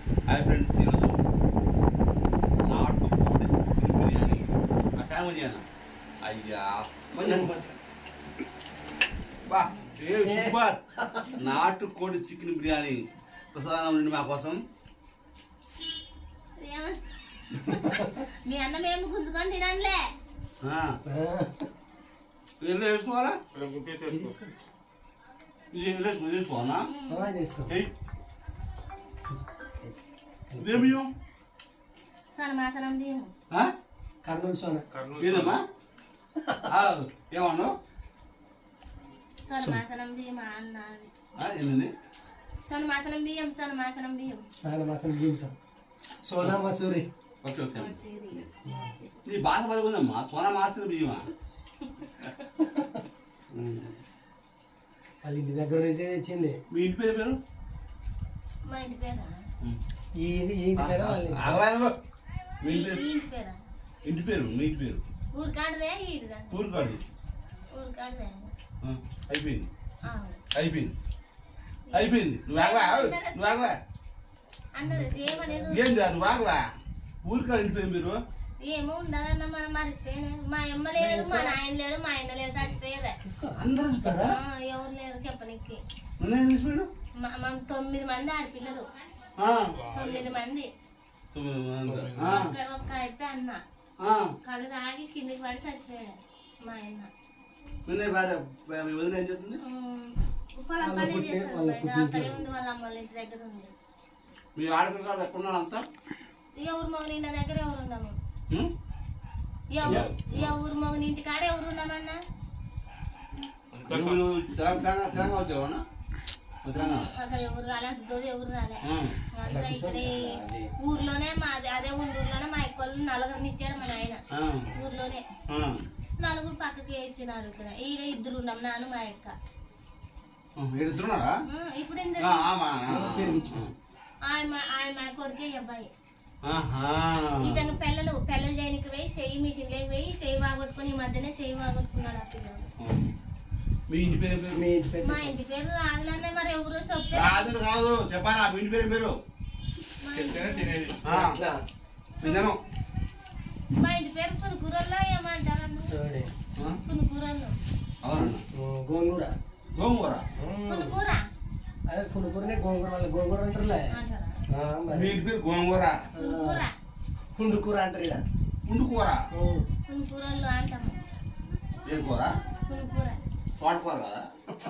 Hi friends ఈరోజు నాటు కోడి చికెన్ బిర్యానీ ఆ ఫ్యామిలీ అన్న అయ్యా నన్ను పంచేస్తా. బా ఏ సూపర్ నాటు కోడి చికెన్ బిర్యానీ ప్రసాదం నుండి మా కోసం ఏమ- మీ అన్న మేము గుంజుకొని తినంలే ఆ, ఆ, ఎల్లు వేసుకోవాలా ఇది తీసుకో. ఇది వేసుకో వేసుకోవాలా ఆ, ఇది తీసుకో. ఏయ్ తీసుకో, తీసుకో. ఇదే బియ్యం సన్మాసనం బియ్యం ఆ? కర్నూలు సోన ఏదమ్మా ఆ, ఏమన్నావు సన్మాసనం బియ్యం అన్నది ఆ, ఏంది సన్మాసనం బియ్యం సన్మాసనం బియ్యం సాన మాసం భీమ్ sir Sona Masuri okay okay Siri. నీ బాధ పడుకుందమ్మా సోనా మాసిన బియ్యమా ఉమ్. వాళ్ళ ఇంటి దగ్గర నుంచి తెచ్చింది మీ ఇంటి పేరు పేరు మా ఇంటి పేరా ఈ ఇంటి ఈ ఇంటి దగ్గర వాళ్ళ ఇంటి. ఆగవాయనగో. మీ ఈ ఇంటి పేరు ఈ ఇంటి పేరా ఇంటి పేరు మీ ఇంటి పేరు ఊరు కాడదే ఈడుదా ఊరు కాదు ఊరు కాడదే ఆ, అయిపోయింది ఆ. అయిపోయింది అయిపోయింది నువ్వు ఆగవా నువ్వు ఆగవా అన్నది ఏమనేది ఏం కాదు నువ్వు ఆగవా ఊరు కాదు ఇంటి పేరు మీరు ఏమో ఉండదన్న మనం మర్చిపోయినా మా అమ్మ లేదు మా నాయన లేడు మా ఆయన లేడు చచ్చిపోయేదే తీసుకో. అందరూ ఆ, చెప్పారా ఎవరు లేరు చెప్పనికి నన్నేం తీసిపోయాడు మా మా తొమ్మిది మంది ఆడపిల్లలు ఆ, తొమ్మిది మంది తొమ్మిది మంది. ఆ, ఒక్క ఒక్క అయిపోయి అన్న ఆ. కళ్ళు తాగి కిందికి పడి చచ్చిపోయాడు మా ఆయన నిన్నే భార్య మీ వదిన ఏం చేస్తుంది ఉమ్, పొలం వాళ్ళ పని పుట్టిన- చేస్తారు వాళ్ళ బయట పుట్టిన అక్కడే ఇంట్లో. ఉంది వాళ్ళ అమ్మ వాళ్ళ ఇంటి దగ్గర ఉంది మీ ఆడపిల్లలు ఎక్కడున్నారు అంతా ఎవరు మగని ఇంటి దగ్గర ఎవరు ఉన్నాము ఉం? ఎవరు ఎవరు మగని ఇంటి కాడ ఎవరు ఉన్నామన్నా నువ్వు నువ్వు తెలంగాణ తెలంగాణ వచ్చావా తెలంగాణ అక్కడ ఎవరు రాలే అంత ఎవరు రాలే ఆ. అట్లా ఇక్కడ ఈ ఊర్లోనే మా అదే ఊళ్ళోనే మా ఎక్కువ నలుగురిని ఇచ్చాడు మా నాయన ఆ. ఊర్లోనే ఆ. నలుగురు పక్కకి ఇచ్చినారు ఇక్కడ ఈడ ఇద్దరు ఉన్నాం నాన్న మా అక్క ఆ, ఈడిద్దరున్నారా ఆ, ఇప్పుడు ఇంత ఆ, ఆమా, ఆ, ఆ. పెరిగించు. ఆయన ఆయన మా కొడుకే ఈ అబ్బాయి ఆహా. ఇతను పిల్లలు పిల్లలు చేయనికి పోయి చెయ్యి మిషన్ లేక పోయి చెయ్యి బాగొట్టుకుని ఈ మధ్యనే చెయ్యి బాగొట్టుకున్నాడు ఆ పిల్లలు మీ ఇంటి పేరు ఏం పేరు మీ ఇంటి పేరు మా ఇంటి పేరు రాదులన్న మరి ఎవరు చెప్పారు కాదు కాదు చెప్పాలా మీ ఇంటి పేరు ఏం పేరు మా ఇంటి- ఆ, అట్లా. విన్నాను. మా ఇంటి పేరు పునుకూరల్లో ఏమంటారు చూడండి. ఆ, పునుకూరల్లో అవునన్నా ఉమ్, గోంగూర గోంగూర ఉమ్. పునుకూర అదే పునుకూరనే గోంగూర వాళ్ళ గోంగూర అంటారులే అంటారా ఆ, మీ మరి ఇంటి పేరు గోంగూర పునుకూర పుండుకూర అంటారు ఇలా పుండుకూర పునుకూరల్లో అంటాము ఏం కూర పునుకూర తోటకూర కదా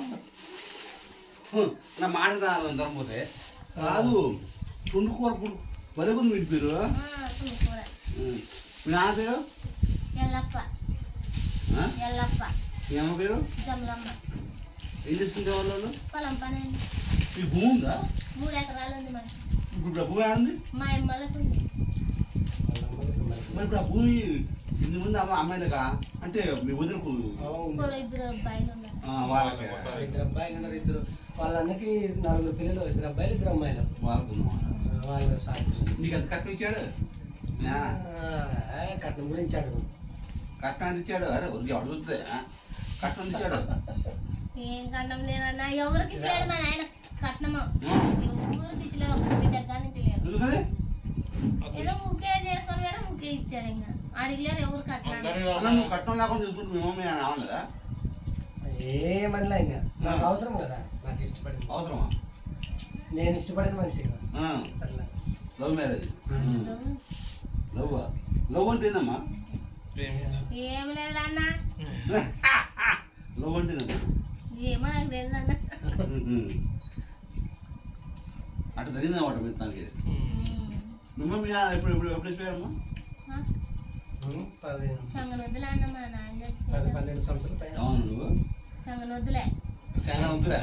హ్మ్, నా మాట దొరకపోతే కాదు పుండుకూర పుండు పలుకుంది మీ ఇంటి పేరు ఆ, పునుకూర హ్మ్. మీ నాన్న పేరు ఎల్లప్ప ఆ? ఎల్లప్ప మీ అమ్మ పేరు జమలమ్మ ఏం చేస్తుంటే వాళ్ళు పొలం పని అండి మీ భూమి ఉందా మూడు ఎకరాలు ఉంది మనకి ఇప్పుడు ఆ భూమి ఏడుంది మా అమ్మలకు ఉంది మరి ఇప్పుడు ఆ భూమి ఇంత ముందు అమ్మ అమ్మాయిలుగా అంటే మీ వదినకు ఇప్పుడు ఇద్దరు అబ్బాయిలు ఉన్నారు ఆ, వాళ్ళకి ఇద్దరు అబ్బాయిలు ఉన్నారు ఇద్దరు వాళ్ళ అన్నకి నలుగురు పిల్లలు ఇద్దరు అబ్బాయిలు ఇద్దరు అమ్మాయిలు వాళ్ళకు ఉన్నమాట. ఆ, వాళ్ళ శాస్త్రి నీకు ఎంత కట్నం ఇచ్చాడు నా, కట్నం గురించి అడుగు కట్నం ఎంత ఇచ్చాడు అరే ఊరికి అడుగుతుంది కట్నం ఎంత ఇచ్చాడు ఏం కట్నం లేదన్నా ఎవరికి ఇచ్చాడు మా నాయన కట్నము ఆ. ఎవరికి ఇచ్చలేదు ఒక్క బిడ్డ కానీ ఇచ్చలేదు ఎందుకని ఏదో ముఖ్య చేసుకొని వేరే ముఖ్య ఇచ్చాడు ఇంకా అడిగలేరు ఎవరు కట్నాలు అన్న నువ్వు కట్నం లేకుండా చూసుకుంటే మీ మమ్మీ అని అవలేదా ఏమనలే ఇంకా నాకు అవసరం కదా నాకు ఇష్టపడింది అవసరమా నేను ఇష్టపడిన మనిషి కదా ఆ, అట్లా లవ్ మ్యారేజ్ లవ్ లవ్ అంటే ఏందమ్మా ఏం లేదన్నా లవ్ అంటే ఏందమ్మా ఏమో నాకు తెలియదన్నా అట్లా జరిగింది అన్నమాట మీరు తనకి మీ మమ్మీ ఎప్పుడు ఎప్పుడు ఎప్పుడు చెప్పారమ్మా ఉమ్, పది సంగన వద్దులే అన్న మా నాన్న పది చచ్చిపోయాడు పన్నెండు సంవత్సరాల పైన అవును నువ్వు సంగన వద్దులే చాలా వద్దురా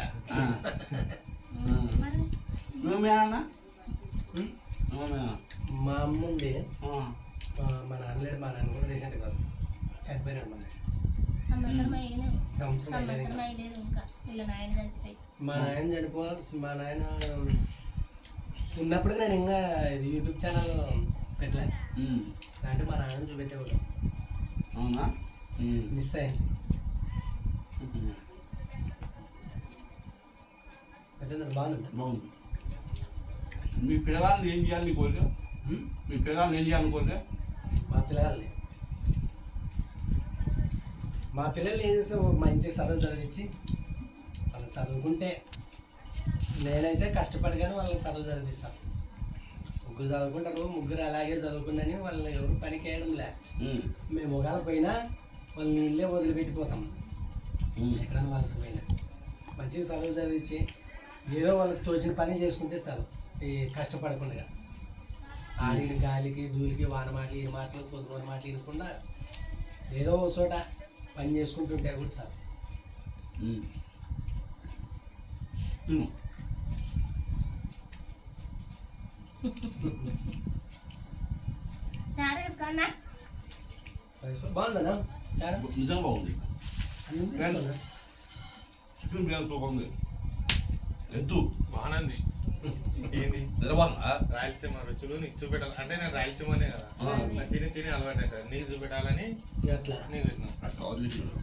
మరి మీ మమ్మీ అన్న ఉమ్, మీ మమ్మీ మా అమ్మ ఉంది ఆ. మా- మా నాన్న లేడు మా నాన్న కూడా రీసెంట్ కాదు చనిపోయినాడు మన సంవత్సరం అయినా సంవత్సరం అయ్యేది సంవత్సరం ఇంకా. అయ్యలేదు ఇంకా వీళ్ళ నాయన చచ్చిపోయి మా నాయన చనిపో మా నాయన ఉన్నప్పుడు నేను ఇంకా ఇది యూట్యూబ్ ఛానల్ పెట్టలే ఉమ్. అంటే మా నాన్న చూపెట్టేవాడు అవునా ఉమ్. మిస్ అయింది ఉమ్. పెట్టిందండి బాగుంది బాగుంది మీ పిల్లల్ని ఏం చేయాలి నీ కోరిక ఉం? మీ పిల్లల్ని ఏం చేయాలని కోరిక మా పిల్లల్ని మా పిల్లల్ని ఏం చేస్తే ఓ మంచిగా చదువు చదివించి వాళ్ళు చదువుకుంటే నేనైతే కష్టపడి కానీ వాళ్ళని చదువు చదివిస్తాను ముగ్గురు చదువుకుంటారు ముగ్గురు అలాగే చదువుకున్నాని వాళ్ళని ఎవరు పనికి వేయడం లే ఉం. మేము ఒకవేళ పోయినా వాళ్ళని ఇల్లే వదిలిపెట్టిపోతాం ఉం. ఎక్కడైనా వాళ్ళ పోయినా మంచిగా చదువు చదివించి ఏదో వాళ్ళకి తోచిన పని చేసుకుంటే చాలు ఈ కష్టపడకుండా ఆడిన గాలికి దూలికి వాన మాటలు ఈ మాటలు పొద్దున మాటలు వినకుండా ఏదో ఒక చోట పని చేసుకుంటుంటే కూడా చాలు ఉం. ఉం. సారీ వేసుకున్నా బాగుందనా చాలా నిజంగా బాగుంది అన్ని తీసుకున్నా. చికెన్ బిర్యానీ సూపర్ ఉంది ఎద్దు బాగుంది ఏంది నిలబాగా రాయలసీమ రుచులు నీకు చూపెట్టాలి అంటే నేను రాయలసీమనే కదా ఆ. నాకు తిని తిని అలవాటు అవుతుంది నీకు చూపెట్టాలని అట్లా నీకు పెట్టినా కవర్ చేసాడు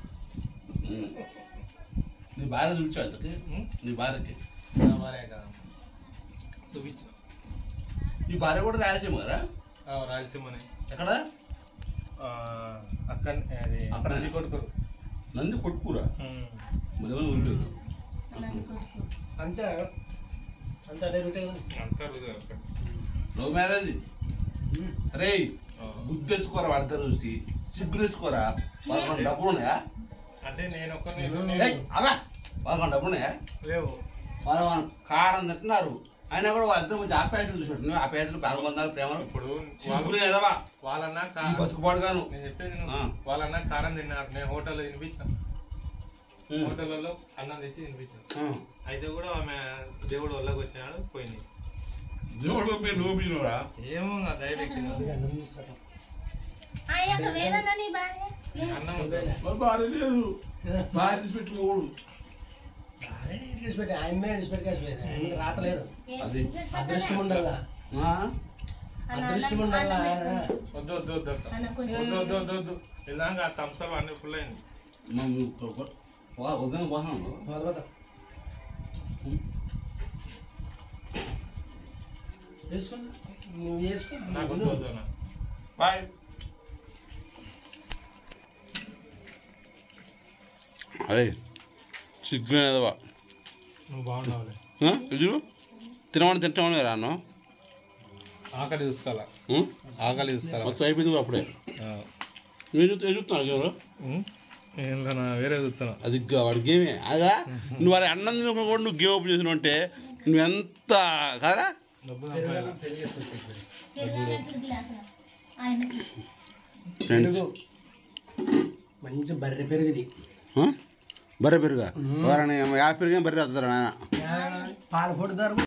నీ భార్య చూపించావు ఇంతకి ఉం? నీ భార్యకి నా భార్య కదా చూపించు నీ భార్య కూడా రాయలసీమ కదా ఆ, రాయలసీమనే ఎక్కడ ఆ, అక్కడ అది అక్కడే? నంది కొడుకురు నంది కొట్టుకురా ఉం. మరి ఏమైనా ఊరిలేదు నన్ను కొడుకు అంతే అంతే అదే రూటే ఉంది. అంతా రుజువు అక్కడ. లవ్ మ్యారేజ్ ఉమ్. రే ఆ. బుద్ధి తెచ్చుకోరా వాళ్ళిద్దరు చూసి సిగ్గు తెచ్చుకోరా వాళ్ళకి డబ్బులు ఉన్నాయా అంటే నేను ఒక్క ఏయ్, అలా వాళ్ళకి డబ్బులు ఉన్నాయా లేవు వాళ్ళు వాళ్ళు కారం తింటున్నారు అయినా కూడా వాళ్ళిద్దరు కొంచెం ఆప్యాయతలు చూసి పెట్టిన ఆప్యాయతలు పాల్గొన్నారు ప్రేమలు ఇప్పుడు సిగ్గులు వాళ్ళు- ఎదవా వాళ్ళన్నా ఈ కా- బతుకుబాటు గాను నేను చెప్పేది నువ్వు. ఆ. వాళ్ళన్నా కారం తిన్నారు నేను హోటల్లో తినిపించాను ఉం. హోటల్లో అన్నం తెచ్చి తినిపించాను ఉం. అయితే కూడా ఆమె దేవుడు వల్లకి వచ్చినాడు పోయింది దేవుడు మీరు నువ్వు మీనురా ఏమో నా దయ వ్యక్తి అందుకే అన్నం తీసుకురా. ఆ యొక్క వేదన నీ భార్య అన్నం ఉంది. మరి భార్య లేదు భార్య తీసి పెట్టుకోకూడదు భార్య ఇడిచి పెట్టి ఆయన మీద ఇడిచి పెట్టి కాసిపోయింది ఆయనకి రాత లేదు అది అదృష్టం ఉండాలా ఆ? అదృష్టం ఉండాలా ఆయన వద్దు వద్దు వద్దు వద్దు అన్న కొంచెం వద్దు వద్దు వద్దు వద్దు ఇలాగా థమ్స్అప్ అన్ని ఫుల్ అయింది మా నువ్వు కొ- వా- ఉదయం పోతున్నాను మొదలుపోతాం వేసుకున్నా నువ్వు వేసుకో నాకు వద్దు వద్దు అన్న బాయ్ అరే సిగ్గులేదవా నువ్వు బాగుండాలి చూడు తినమని తింటామని రాను ఆకలి చూసుకోవాలా ఆకలి చూసుకోవాలా మొత్తం అయిపోయింది కూడా అప్పుడే నేను చూస్తా నేను చూస్తున్నాను గేమ్లో ఏం లేనా వేరే చూస్తున్నా అది గా- వాడి గేమే అదా నువ్వు వాడి అన్నం తినకుండా కూడా నువ్వు గేమ్ ఓపెన్ చేసినావు అంటే నువ్వెంత కాదా డబ్బులు పెరుగు పెరుగు వేసుకొచ్చేసి పెరుగు గ్లాసులు ఆయన ఫ్రెండ్స్ పెరుగు మంచి బర్రె పెరుగుది బర్రె పెరుగా ఎవరైనా యా పెరుగే బర్రె వస్తుందా నాయన పాల ఫోటో ధర